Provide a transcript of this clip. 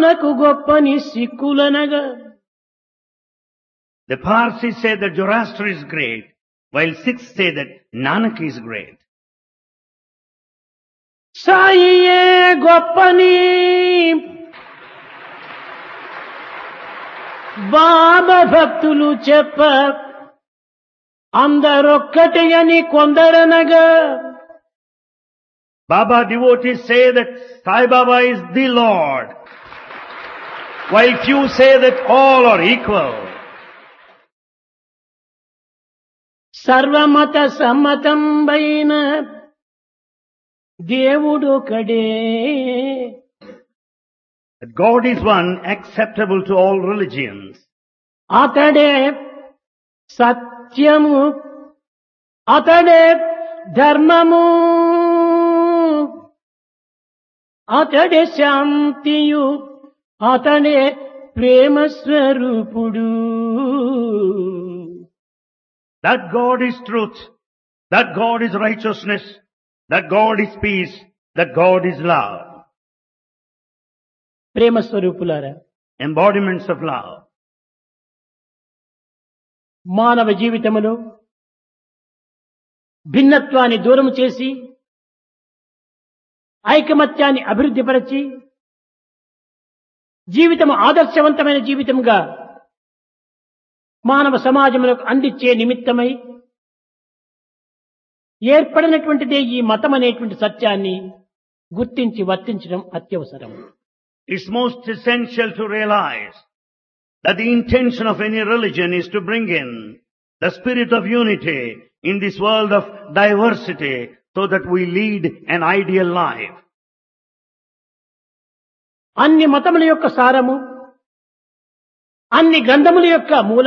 నానకు గొప్పని సిక్కులనగా The Parsis say that Zoroaster is great, while Sikhs say that Nanak is great. సాయియే గొప్పని బాబా భక్తులు చెప్ప అందరొక్కటి అని కొందరనగా Baba devotees say that Sai Baba is the Lord, while few say that all are equal. సర్వమత సమ్మతంబైన దేవుడు కడే That God is one acceptable to all religions. అతడే సత్యము అతడే ధర్మము అతడే శాంతియు అతడే ప్రేమ స్వరూపుడు That God is truth. That God is righteousness. That God is peace. That God is love. ప్రేమ స్వరూపులారా Embodiments of love. మానవ జీవితములో భిన్నత్వాన్ని దూరం చేసి ఐకమత్యాన్ని అభివృద్ధిపరచి జీవితం ఆదర్శవంతమైన జీవితంగా మానవ సమాజములకు అందించే నిమిత్తమై ఏర్పడినటువంటిదే ఈ మతం అనేటువంటి సత్యాన్ని గుర్తించి వర్తించడం అత్యవసరం It's most essential to realize that the intention of any religion is to bring in the spirit of unity in this world of diversity so that we lead an ideal life. అన్ని మతముల యొక్క సారము అన్ని గ్రంథముల యొక్క మూల